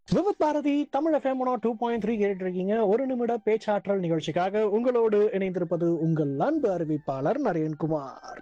Vividh Bharati Tamil FM two point three கேட்டு இருக்கீங்க ஒரு நிமிட பேச்சாற்றல் நிகழ்ச்சிக்காக உங்களோடு இணைந்திருப்பது உங்கள் அன்பு அறிவிப்பாளர் நரேன்குமார்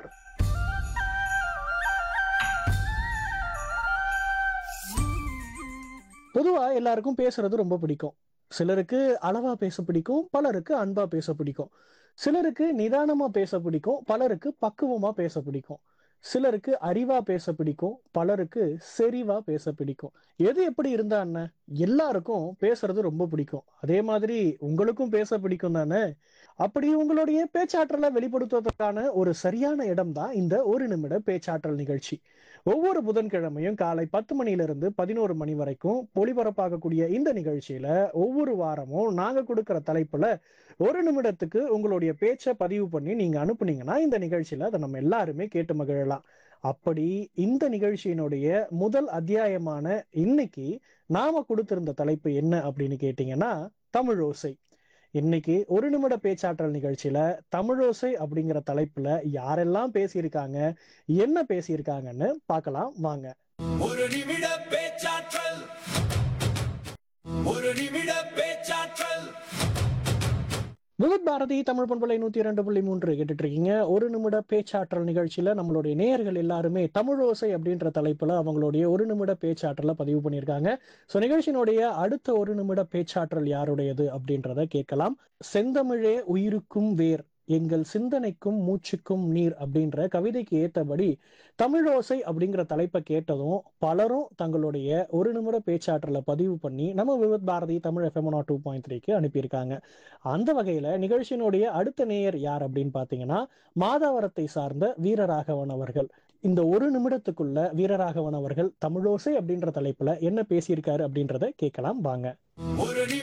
பொதுவா எல்லாருக்கும் பேசுறது ரொம்ப பிடிக்கும் சிலருக்கு அளவா பேச பிடிக்கும் பலருக்கு அன்பா பேச பிடிக்கும் சிலருக்கு நிதானமா பேச பிடிக்கும் பலருக்கு பக்குவமா பேச பிடிக்கும் சிலருக்கு அறிவா பேச பிடிக்கும் பலருக்கு செறிவா பேச பிடிக்கும் எது எப்படி இருந்தா என்ன எல்லாருக்கும் பேசுறது ரொம்ப பிடிக்கும் அதே மாதிரி உங்களுக்கும் பேச பிடிக்கும் தானே அப்படி உங்களுடைய பேச்சாற்றலை வெளிப்படுத்துவதற்கான ஒரு சரியான இடம் தான் இந்த ஒரு நிமிட பேச்சாற்றல் நிகழ்ச்சி ஒவ்வொரு புதன்கிழமையும் காலை பத்து மணியிலிருந்து பதினோரு மணி வரைக்கும் ஒளிபரப்பாகக்கூடிய இந்த நிகழ்ச்சியில ஒவ்வொரு வாரமும் நாங்க கொடுக்கிற தலைப்புல ஒரு நிமிடத்துக்கு உங்களுடைய பேச்சை பதிவு பண்ணி நீங்க அனுப்புனீங்கன்னா இந்த நிகழ்ச்சியில அதை நம்ம எல்லாருமே கேட்டு மகிழலாம் அப்படி இந்த நிகழ்ச்சியினுடைய முதல் அத்தியாயமான இன்னைக்கு நாம கொடுத்திருந்த தலைப்பு என்ன அப்படின்னு கேட்டீங்கன்னா தமிழோசை இன்னைக்கு ஒரு நிமிட பேச்சாற்றல் நிகழ்ச்சியில தமிழோசை அப்படிங்கிற தலைப்புல யாரெல்லாம் பேசியிருக்காங்க என்ன பேசியிருக்காங்கன்னு பார்க்கலாம் வாங்க ஒரு நிமிட பேச்சாற்றல் ஒரு நிமிட பேச்சாற்றல் விவித் பாரதி தமிழ் பண்பலை நூத்தி இரண்டு புள்ளி மூன்று கேட்டுட்டு இருக்கீங்க ஒரு நிமிட பேச்சாற்றல் நிகழ்ச்சியில நம்மளுடைய நேயர்கள் எல்லாருமே தமிழோசை அப்படின்ற தலைப்புல அவங்களுடைய ஒரு நிமிட பேச்சாற்றலை பதிவு பண்ணியிருக்காங்க ஸோ நிகழ்ச்சியினுடைய அடுத்த ஒரு நிமிட பேச்சாற்றல் யாருடையது அப்படின்றத கேட்கலாம் செந்தமிழே உயிருக்கும் வேர் எங்கள் சிந்தனைக்கும் மூச்சுக்கும் நீர் அப்படின்ற கவிதைக்கு ஏற்றபடி தமிழோசை அப்படிங்கிற தலைப்பை கேட்டதும் பலரும் தங்களுடைய ஒரு நிமிட பேச்சாற்றலை பதிவு பண்ணி நம்ம Vividh Bharati Tamil FM two point த்ரீக்கு அனுப்பியிருக்காங்க அந்த வகையில நிகழ்ச்சியினுடைய அடுத்த நேயர் யார் அப்படின்னு பாத்தீங்கன்னா மாதாவரத்தை சார்ந்த வீரராகவன் அவர்கள் இந்த ஒரு நிமிடத்துக்குள்ள வீரராகவன் அவர்கள் தமிழோசை அப்படின்ற தலைப்புல என்ன பேசியிருக்காரு அப்படின்றத கேட்கலாம் வாங்க ஒரு